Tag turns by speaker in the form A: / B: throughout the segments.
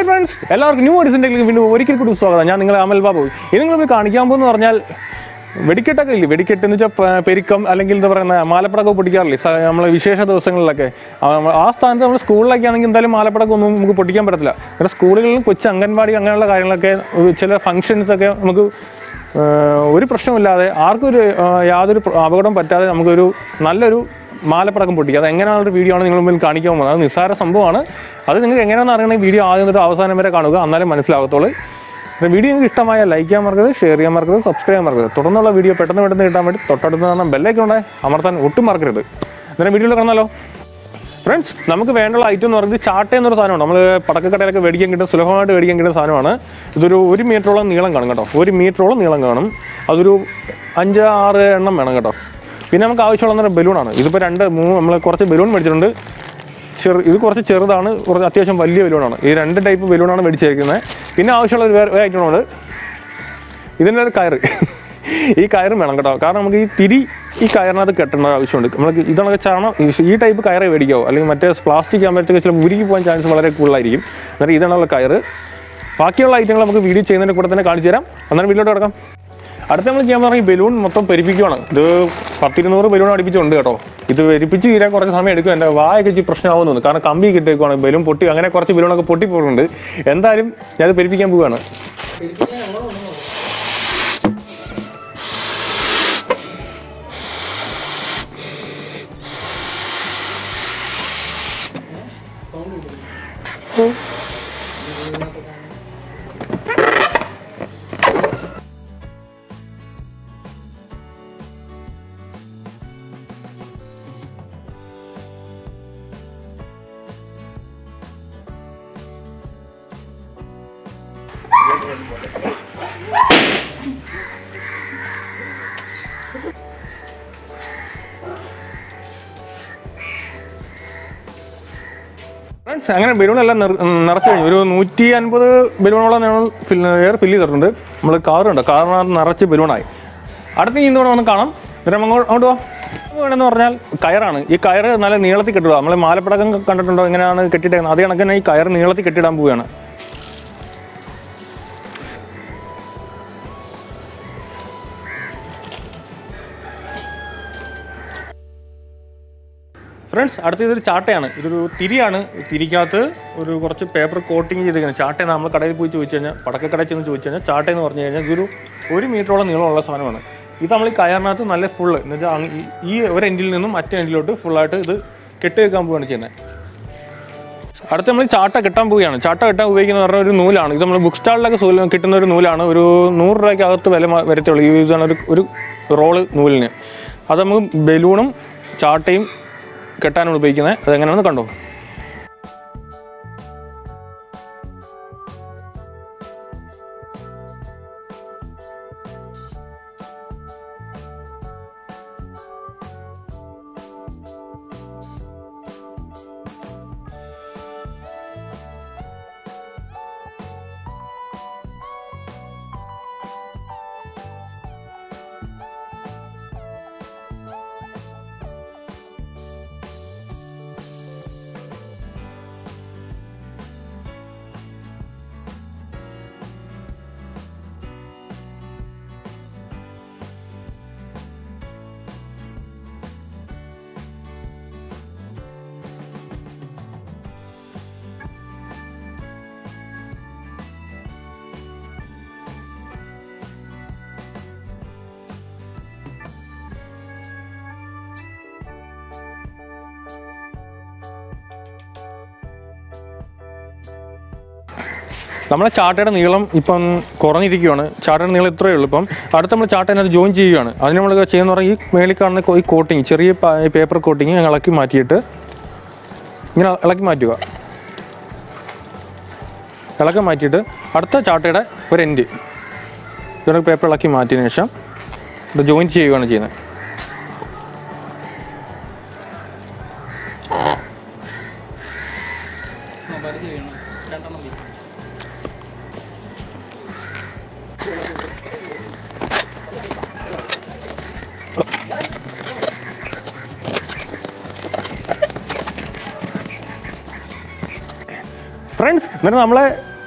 A: friends എല്ലാവർക്കും new എഡിസിൻ്റെ വീണ്ടും ഒരിക്കൽ കൂടി സ്വാഗതം ഞാൻ നിങ്ങളെ അമൽ ബാബു ഇത് നിങ്ങൾ കാണിക്കാൻ പോകുന്ന പറഞ്ഞാൽ വെടിക്കെട്ടൊക്കെ ഇല്ലേ വെടിക്കെട്ട് എന്ന് വെച്ചാൽ പെരുക്കം അല്ലെങ്കിൽ എന്താ പറയുന്ന മാലപ്പടക്കം പൊട്ടിക്കാറില്ലേ സ- നമ്മളെ വിശേഷ ദിവസങ്ങളിലൊക്കെ ആ ആ സ്ഥാനത്ത് നമ്മൾ സ്കൂളിലൊക്കെ ആണെങ്കിൽ എന്തായാലും മാലപ്പടക്കം ഒന്നും നമുക്ക് പൊട്ടിക്കാൻ പറ്റത്തില്ല കാരണം സ്കൂളുകളിലും കൊച്ചു അംഗൻവാടി അങ്ങനെയുള്ള കാര്യങ്ങളൊക്കെ ഒരു ചില ഫങ്ഷൻസ് ഒക്കെ നമുക്ക് ഏഹ്, ഒരു പ്രശ്നമില്ലാതെ ആർക്കും ഒരു ഏഹ്, യാതൊരു പ്ര- അപകടം പറ്റാതെ നമുക്കൊരു നല്ലൊരു മാലപ്പടക്കം പൊട്ടിക്കുക അത് എങ്ങനെയുള്ള ഒരു വീഡിയോ ആണ് നിങ്ങൾ മുമ്പിൽ കാണിക്കാൻ പോകുന്നത് അത് നിസ്സാര സംഭവമാണ് അത് നിങ്ങൾക്ക് എങ്ങനെയാണെന്ന് അറിയണമെങ്കിൽ വീഡിയോ ആദ്യം തൊട്ട് അവസാനം വരെ കാണുക എന്നാലേ മനസ്സിലാകത്തുള്ളൂ അപ്പോൾ വീഡിയോ നിങ്ങൾക്ക് ഇഷ്ടമായ ലൈക്ക് ചെയ്യാൻ മറക്കരുത് ഷെയർ ചെയ്യാൻ മറക്കരുത് സബ്സ്ക്രൈബ് ചെയ്യാൻ മറക്കരുത് തുടർന്നുള്ള വീഡിയോ പെട്ടെന്ന് പെട്ടെന്ന് കിട്ടാൻ വേണ്ടി തൊട്ടടുത്ത് നിന്ന് ബെല്ലൈക്കൺ ഉണ്ട് അമർത്താൻ ഒട്ടും മറക്കരുത് അന്നേരം വീഡിയോയിൽ കാണാമല്ലോ ഫ്രണ്ട്സ് നമുക്ക് വേണ്ടുള്ള ഐറ്റം എന്ന് പറയുന്നത് ചാട്ട എന്നൊരു സാധനമാണ് നമ്മൾ പടക്കക്കടയിലൊക്കെ മേടിക്കാൻ കിട്ടുന്ന സുലഭമായിട്ട് മേടിക്കാൻ കിട്ടുന്ന സാധനമാണ് ഇതൊരു ഒരു മീറ്ററോളം നീളം കാണും കേട്ടോ ഒരു മീറ്ററോളം നീളം കാണും അതൊരു അഞ്ച് ആറ് എണ്ണം വേണം കേട്ടോ പിന്നെ നമുക്ക് ആവശ്യമുള്ള ബലൂണാണ് ഇതിപ്പോൾ രണ്ട് മൂന്ന് നമ്മൾ കുറച്ച് ബലൂൺ മേടിച്ചിട്ടുണ്ട് ചെറു ഇത് കുറച്ച് ചെറുതാണ് കുറച്ച് അത്യാവശ്യം വലിയ ബലൂണാണ് ഈ രണ്ട് ടൈപ്പ് ബലൂണാണ് മേടിച്ചിരിക്കുന്നത് പിന്നെ ആവശ്യമുള്ള ഒരു വേറെ ഐറ്റം ഉണ്ട് ഇതിൻ്റെ ഒരു കയറ് ഈ കയറും വേണം കേട്ടോ കാരണം നമുക്ക് ഈ തിരി ഈ കയറിനകത്ത് കെട്ടേണ്ട ആവശ്യമുണ്ട് നമുക്ക് ഇതാണെങ്കിൽ ചാണം ഈ- ഈ ടൈപ്പ് കയറേ മേടിക്കാവോ അല്ലെങ്കിൽ മറ്റേ പ്ലാസ്റ്റിക് ആകുമ്പോഴത്തേക്ക് ചില ഉരുകി പോകാൻ ചാൻസ് വളരെ കൂടുതലായിരിക്കും അന്നേരം ഇതാണുള്ള കയറ് ബാക്കിയുള്ള ഐറ്റങ്ങൾ നമുക്ക് വീഡിയോ ചെയ്യുന്നതിൻ്റെ കൂടെ തന്നെ കാണിച്ചു തരാം അന്നേരം വീട്ടിലോട്ട് കിടക്കാം അടുത്ത നമ്മൾ ചെയ്യാൻ പറഞ്ഞാൽ ഈ ബലൂൺ മൊത്തം പെരിപ്പിക്കുകയാണ് ഇത് പത്തിരുന്നൂറ് ബലൂൺ അടുപ്പിച്ചുണ്ട് കേട്ടോ ഇത് പെരിപ്പിച്ച് തീരാൻ കുറച്ച് സമയം എടുക്കും എൻ്റെ വായൊക്കെ ഇച്ചിരി പ്രശ്നമാവുന്നു കാരണം കമ്പി കിട്ടേക്കുവാണ് ബലൂൺ പൊട്ടി അങ്ങനെ കുറച്ച് ബലൂണൊക്കെ പൊട്ടിപ്പോയിട്ടുണ്ട് എന്തായാലും ഞാൻ ഇത് പെരിപ്പിക്കാൻ പോവുകയാണ് ഫ്രണ്ട്സ് അങ്ങനെ ബലൂൺ എല്ലാം നിർ- ഉം, നിറച്ച് കഴിഞ്ഞു ഒരു നൂറ്റി അൻപത് ബലൂണോളം നമ്മൾ ഫിൽ എയർ ഫില്ല് ചെയ്തിട്ടുണ്ട് നമ്മൾ കാറുണ്ട് കാറിനകത്ത് നിറച്ച് ബലൂണായി അടുത്ത ഈ എന്തുകൊണ്ട് നമുക്ക് കാണാം എന്നിട്ട് നമ്മൾ അങ്ങോട്ട് പോവാം വേണമെന്ന് പറഞ്ഞാൽ കയറാണ് ഈ കയറ് നല്ല നീളത്തിൽ കെട്ടുക നമ്മൾ മാലപ്പടക്കം കണ്ടിട്ടുണ്ടോ എങ്ങനെയാണ് കെട്ടിയിട്ടേക്കുന്നത് അതേ കണക്ക് തന്നെ ഈ കയറ് നീളത്തിൽ കെട്ടിയിടാൻ പോവുകയാണ് ഫ്രണ്ട്സ് അടുത്ത ഇതൊരു ചാട്ടയാണ് ഇതൊരു തിരിയാണ് തിരിക്കകത്ത് ഒരു കുറച്ച് പേപ്പർ കോട്ടിങ് ചെയ്തിരിക്കുന്നത് ചാട്ടയാണ് നമ്മൾ കടയിൽ പോയി ചോദിച്ചു കഴിഞ്ഞാൽ പടക്കക്കടയിൽ ചെന്ന് ചോദിച്ചു കഴിഞ്ഞാൽ ചാട്ട എന്ന് പറഞ്ഞു കഴിഞ്ഞാൽ ഇതൊരു ഒരു മീറ്ററോളം നീളമുള്ള സാധനമാണ് ഇത് നമ്മൾ ഈ കയറിനകത്ത് നല്ല ഫുള്ള് എന്ന് വെച്ചാൽ അങ്ങ് ഈ- ഈ ഒരു എൻഡിൽ നിന്നും മറ്റേ എൻഡിലോട്ട് ഫുള്ളായിട്ട് ഇത് കെട്ടി വെക്കാൻ പോവുകയാണ് ചെയ്യുന്നത് അടുത്ത നമ്മൾ ചാട്ട കെട്ടാൻ പോവുകയാണ് ചാട്ട കെട്ടാൻ ഉപയോഗിക്കുന്ന പറഞ്ഞ ഒരു നൂലാണ് ഇത് നമ്മൾ ബുക്ക് സ്റ്റാളിലൊക്കെ സൂല- കിട്ടുന്ന ഒരു നൂലാണ് ഒരു നൂറ് രൂപയ്ക്ക് അകത്ത് വില മ- വരത്തുള്ളൂ ഈ ഇതാണ് ഒരു ഒരു റോള് നൂലിന് അത് നമുക്ക് ബലൂണും ചാട്ടയും കെട്ടാനാണ് ഉപയോഗിക്കുന്നത് അതെങ്ങനെയാണെന്ന് കണ്ടോ നമ്മളെ ചാട്ടയുടെ നീളം ഇപ്പം കുറഞ്ഞിരിക്കുകയാണ് ചാട്ടയുടെ നീളം ഇത്രയേ ഉള്ളൂ ഇപ്പം അടുത്ത് നമ്മൾ ചാട്ടേനകത്ത് ജോയിൻ ചെയ്യുകയാണ് അതിന് നമ്മൾ ചെയ്യുന്ന പറഞ്ഞാൽ ഈ മേളിൽ കാണുന്ന ഈ കോട്ടിങ് ചെറിയ പേപ്പർ കോട്ടിങ് ഇളക്കി മാറ്റിയിട്ട് ഇങ്ങനെ ഇളക്കി മാറ്റുക ഇളക്കി മാറ്റിയിട്ട് അടുത്ത ചാട്ടയുടെ ഒരു എൻഡ് ഇവിടെ പേപ്പർ ഇളക്കി മാറ്റിയതിന് ശേഷം ഇത് ജോയിൻ ചെയ്യുകയാണ് ചെയ്യുന്നത് ഫ്രണ്ട്സ് എന്നിട്ട് നമ്മളെ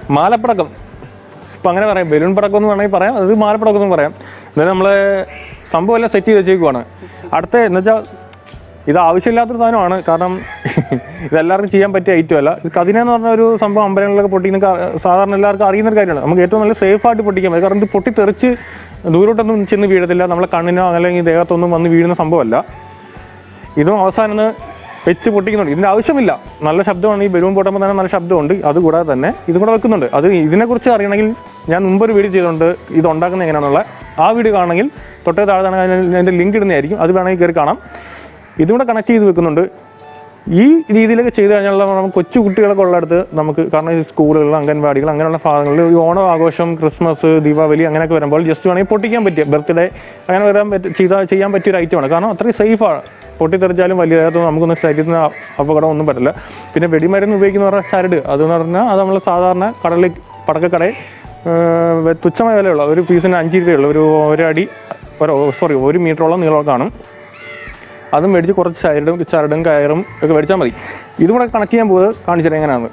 A: മാലപ്പടക്കം ഇപ്പം അങ്ങനെ പറയാം ബലൂൺ പടക്കം എന്ന് വേണമെങ്കിൽ പറയാം അത് മാലപ്പടക്കം എന്ന് പറയാം എന്നാലും നമ്മൾ സംഭവം എല്ലാം സെറ്റ് ചെയ്ത് വെച്ചേക്കുവാണ് അടുത്ത എന്ന് വെച്ചാൽ ഇത് ആവശ്യമില്ലാത്തൊരു സാധനമാണ് കാരണം ഇതെല്ലാവർക്കും ചെയ്യാൻ പറ്റിയ ഐറ്റം അല്ല ഇത് കതിന എന്ന് പറഞ്ഞ ഒരു സംഭവം അമ്പലങ്ങളിലൊക്കെ പൊട്ടിക്കുന്ന ക- സാധാരണ എല്ലാവർക്കും അറിയുന്ന ഒരു കാര്യമാണ് നമുക്ക് ഏറ്റവും നല്ല സേഫായിട്ട് പൊട്ടിക്കാൻ പറ്റും കാരണം ഇത് പൊട്ടി തെറിച്ച് ദൂരോട്ടൊന്നും ചെന്ന് വീഴത്തില്ല നമ്മളെ കണ്ണിനോ അല്ലെങ്കിൽ ദേഹത്തൊന്നും വന്ന് വീഴുന്ന സംഭവമല്ല ഇതും അവസാനം ഒന്ന് വെച്ച് പൊട്ടിക്കുന്നുണ്ട് ഇതിൻ്റെ ആവശ്യമില്ല നല്ല ശബ്ദമാണ് ഈ ബലൂൺ പൊട്ടുമ്പോൾ തന്നെ നല്ല ശബ്ദമുണ്ട് അതുകൂടാതെ തന്നെ ഇതും കൂടെ വെക്കുന്നുണ്ട് അത് ഇതിനെക്കുറിച്ച് അറിയണമെങ്കിൽ ഞാൻ മുമ്പൊരു വീഡിയോ ചെയ്തിട്ടുണ്ട് ഇത് ഉണ്ടാക്കുന്നത് എങ്ങനെയാണെന്നുള്ള ആ വീഡിയോ കാണണമെങ്കിൽ തൊട്ടേ താഴെ തന്നെ അതിന് അതിൻ്റെ ലിങ്ക് ഇടുന്നതായിരിക്കും അത് വേണമെങ്കിൽ കയറി കാണാം ഇതും കൂടെ കണക്ട് ചെയ്ത് വെക്കുന്നുണ്ട് ഈ രീതിയിലൊക്കെ ചെയ്ത് കഴിഞ്ഞാൽ നമുക്ക് കൊച്ചു കുട്ടികളൊക്കെ ഉള്ളിടത്ത് നമുക്ക് കാരണം ഈ സ്കൂളുകൾ അംഗൻവാടികൾ അങ്ങനെയുള്ള ഭാഗങ്ങളിൽ ഈ ഓണം ആഘോഷം ക്രിസ്മസ് ദീപാവലി അങ്ങനെയൊക്കെ വരുമ്പോൾ ജസ്റ്റ് വേണമെങ്കിൽ പൊട്ടിക്കാൻ പറ്റിയ ബർത്ത്ഡേ അങ്ങനെ വരാൻ പറ്റും ചെയ്താൽ ചെയ്യാൻ പറ്റിയ ഒരു ഐറ്റമാണ് കാരണം അത്രയും സേഫാണ് പൊട്ടിത്തെറിച്ചാലും വലിയ ദേഹത്തൊന്നും നമുക്കൊന്നും ശരീരത്തിന് അ- അപകടം ഒന്നും പറ്റില്ല പിന്നെ വെടിമരുന്ന് ഉപയോഗിക്കുന്ന പറഞ്ഞാൽ ചരട് അതെന്ന് പറഞ്ഞാൽ അത് നമ്മൾ സാധാരണ കടലിൽ പടക്കക്കടയിൽ ഏർ, തുച്ഛമായ വിലയുള്ള ഒരു പീസിന് അഞ്ച് രൂപയുള്ള ഒരു ഒരടി ഒരു സോറി ഒരു മീറ്ററോളം നീളം കാണും അതും മേടിച്ച് കുറച്ച് ചരടും ചരടും കയറും ഒക്കെ മേടിച്ചാൽ മതി ഇതും കൂടെ കണക്ട് ചെയ്യാൻ പോകുന്നത് കാണിച്ചു തരാം എങ്ങനെയാണ്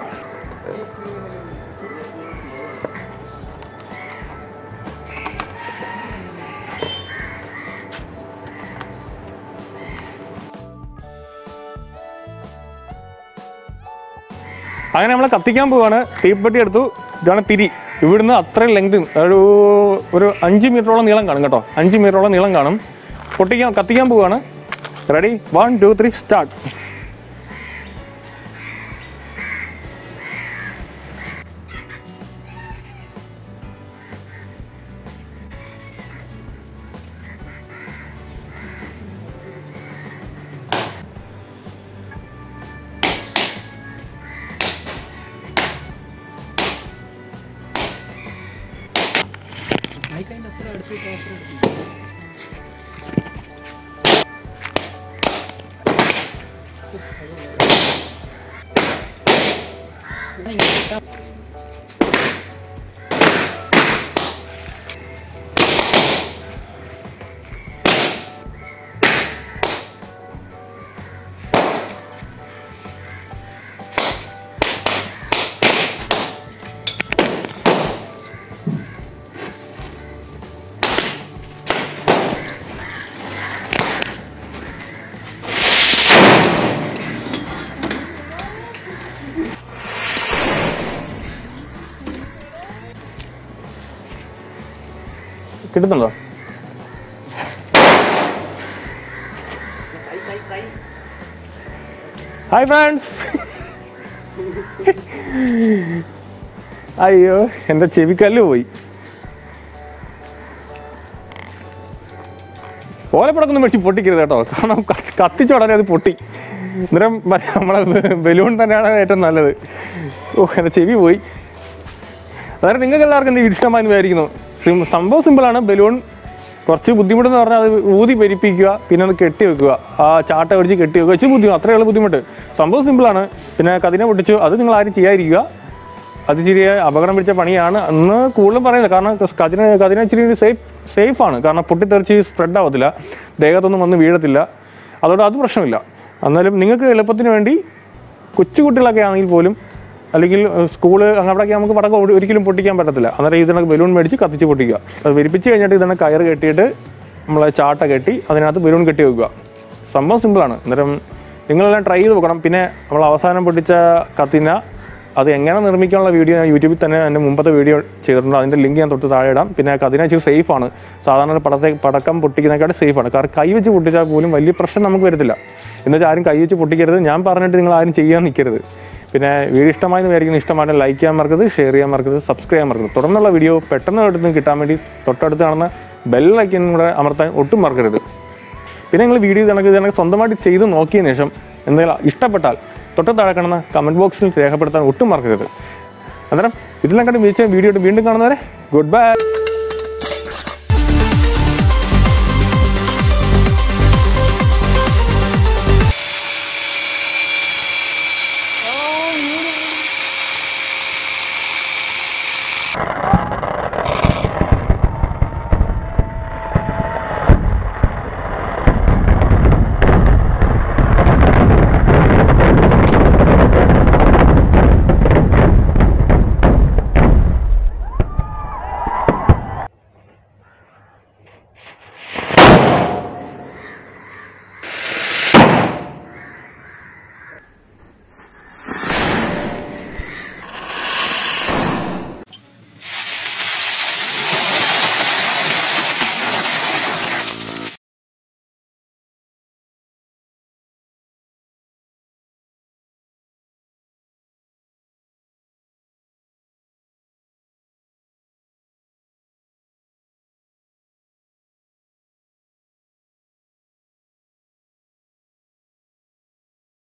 A: അങ്ങനെ നമ്മൾ കത്തിക്കാൻ പോവാണ് തീപ്പെട്ടി എടുത്തു ഇതാണ് തിരി ഇവിടുന്ന് അത്രയും ലെങ്ത് ഒരു ഒരു അഞ്ച് മീറ്ററോളം നീളം കാണും കേട്ടോ അഞ്ച് മീറ്ററോളം നീളം കാണും പൊട്ടിക്കാൻ കത്തിക്കാൻ പോവാണ് ready one two three start
B: അതിൻ്റെ അത്ര അടുത്ത് ട്രാൻസ്ഫർ എടുത്തു
A: കിട്ടുന്നുണ്ടോ ഹായ് ഫ്രണ്ട്സ് അയ്യോ എൻ്റെ ചെവിക്കല്ല് പോയി ഓലപ്പടക്കൊന്നും വെച്ച് പൊട്ടിക്കരുത് കേട്ടോ കാരണം ക- കത്തിച്ച ഉടനെ അത് പൊട്ടി അന്നേരം മറ്റേ നമ്മളെ ബലൂൺ തന്നെയാണ് ഏറ്റവും നല്ലത് ഓ എൻ്റെ ചെവി പോയി അതായത് നിങ്ങൾക്ക് എല്ലാവർക്കും എന്ത് ഇഷ്ടമായി വിചാരിക്കുന്നു സിം- സംഭവം സിമ്പിളാണ് ബലൂൺ കുറച്ച് ബുദ്ധിമുട്ടെന്ന് പറഞ്ഞാൽ അത് ഊതി പെരിപ്പിക്കുക പിന്നെ അത് കെട്ടി വെക്കുക ആ ചാട്ട പിടിച്ച് കെട്ടി വെക്കുക വെച്ച് ബുദ്ധിമുട്ട് അത്രയുള്ള ബുദ്ധിമുട്ട് സംഭവം സിമ്പിളാണ് പിന്നെ കതിനെ പൊട്ടിച്ചു അത് നിങ്ങൾ ആരും ചെയ്യാതിരിക്കുക അത് ഇച്ചിരി അപകടം പിടിച്ച പണിയാണ് അന്ന് കൂടുതലും പറയുന്നത് കാരണം കതിന കതിന ഇച്ചിരി സേഫ് സേഫാണ് കാരണം പൊട്ടിത്തെറിച്ച് സ്പ്രെഡ് ആവത്തില്ല ദേഹത്തൊന്നും വന്ന് വീഴത്തില്ല അതുകൊണ്ട് അത് പ്രശ്നമില്ല എന്നാലും നിങ്ങൾക്ക് എളുപ്പത്തിന് വേണ്ടി കൊച്ചുകുട്ടികളൊക്കെ ആണെങ്കിൽ പോലും അല്ലെങ്കിൽ ഏഹ്, സ്കൂള് അങ്ങോട്ടൊക്കെ നമുക്ക് പടക്കം ഒരി- ഒരിക്കലും പൊട്ടിക്കാൻ പറ്റത്തില്ല അന്നേരം ഇതിനൊക്കെ ബലൂൺ മേടിച്ച് കത്തിച്ച് പൊട്ടിക്കുക അത് വിരിപ്പിച്ച് കഴിഞ്ഞിട്ട് ഇതിനെ കയറ് കെട്ടിയിട്ട് നമ്മളെ ചാട്ട കെട്ടി അതിനകത്ത് ബലൂൺ കെട്ടി വെക്കുക സംഭവം സിമ്പിളാണ് അന്നേരം നിങ്ങളെല്ലാം ട്രൈ ചെയ്ത് നോക്കണം പിന്നെ നമ്മൾ അവസാനം പൊട്ടിച്ച കത്തിന അത് എങ്ങനെ നിർമ്മിക്കാനുള്ള വീഡിയോ ഞാൻ യൂട്യൂബിൽ തന്നെ എൻ്റെ മുമ്പത്തെ വീഡിയോ ചെയ്തിട്ടുണ്ട് അതിൻ്റെ ലിങ്ക് ഞാൻ തൊട്ട് താഴെ ഇടാം പിന്നെ കതിന ഇച്ചിരി സേഫാണ് സാധാരണ പടത്തെ പടക്കം പൊട്ടിക്കുന്നതിനെക്കാട്ട് സേഫാണ് കാരണം കൈ വെച്ച് പൊട്ടിച്ചാൽ പോലും വലിയ പ്രശ്നം നമുക്ക് വരത്തില്ല എന്നുവെച്ചാൽ ആരും കൈ വെച്ച് പൊട്ടിക്കരുത് ഞാൻ പറഞ്ഞിട്ട് നിങ്ങൾ ആരും ചെയ്യാൻ നിൽക്കരുത് പിന്നെ വീഡിയോ ഇഷ്ടമായെന്ന് വിചാരിക്കുന്നു ഇഷ്ടമായിട്ട് ലൈക്ക് ചെയ്യാൻ മറക്കരുത് ഷെയർ ചെയ്യാൻ മറക്കരുത് സബ്സ്ക്രൈബ് ചെയ്യാൻ മറക്കരുത് തുടർന്നുള്ള വീഡിയോ പെട്ടെന്ന് എടുത്ത് കിട്ടാൻ വേണ്ടി തൊട്ടടുത്ത് കാണുന്ന ബെല്ലൈക്കനും കൂടെ അമർത്താൻ ഒട്ടും മറക്കരുത് പിന്നെ നിങ്ങൾ വീഡിയോ കണക്ക് കണക്ക് സ്വന്തമായിട്ട് ചെയ്ത് നോക്കിയതിന് ശേഷം എന്തെങ്കിലും ഇഷ്ടപ്പെട്ടാൽ തൊട്ട് താഴെ കാണുന്ന കമൻറ്റ് ബോക്സിൽ രേഖപ്പെടുത്താൻ ഒട്ടും മറക്കരുത് അന്നേരം ഇതിലെല്ലാം കണ്ട് വീഴ്ച വീഡിയോ വീണ്ടും കാണുന്നവരെ ഗുഡ് ബൈ
B: ആ, വീട്